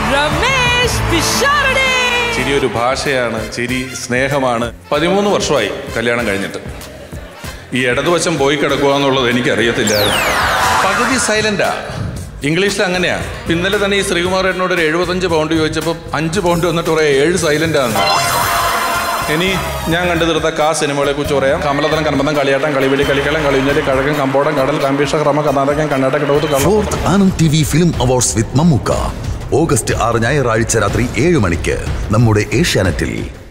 രമേശ് പിഷാരടി ചിരി ഒരു ഭാഷയാണ് ചിരി സ്നേഹമാണ് പതിമൂന്ന് വർഷമായി കല്യാണം കഴിഞ്ഞിട്ട് ഈ ഇടതുവശം പോയി കിടക്കുക എന്നുള്ളത് എനിക്കറിയത്തില്ലായിരുന്നു പകുതി സൈലന്റാ ഇംഗ്ലീഷിൽ അങ്ങനെയാ ഇന്നലെ തന്നെ ഈ ശ്രീകുമാർ എന്നോട് ഒരു എഴുപത്തഞ്ച് പൗണ്ട് ചോദിച്ചപ്പോൾ അഞ്ച് പൗണ്ട് വന്നിട്ട് പറയാം ഏഴ് സൈലന്റാന്ന് ഇനി ഞാൻ കണ്ടു തീർത്ത കാ സിനിമകളെ കുറിച്ച് പറയാം കമലതനം കൺമതം കളിയാട്ടം കളിവിളി കളിക്കളം കളിഞ്ഞലി കഴകം കമ്പോടം കടൽ കമ്പീഷ ക്രമ കർണാടകം കർണാടക കടവത്ത് കള്ളം fourth Anand T V film awards with Mammukka August ആറ് ഞായറാഴ്ച രാത്രി ഏഴ് മണിക്ക് നമ്മുടെ ഏഷ്യാനെറ്റിൽ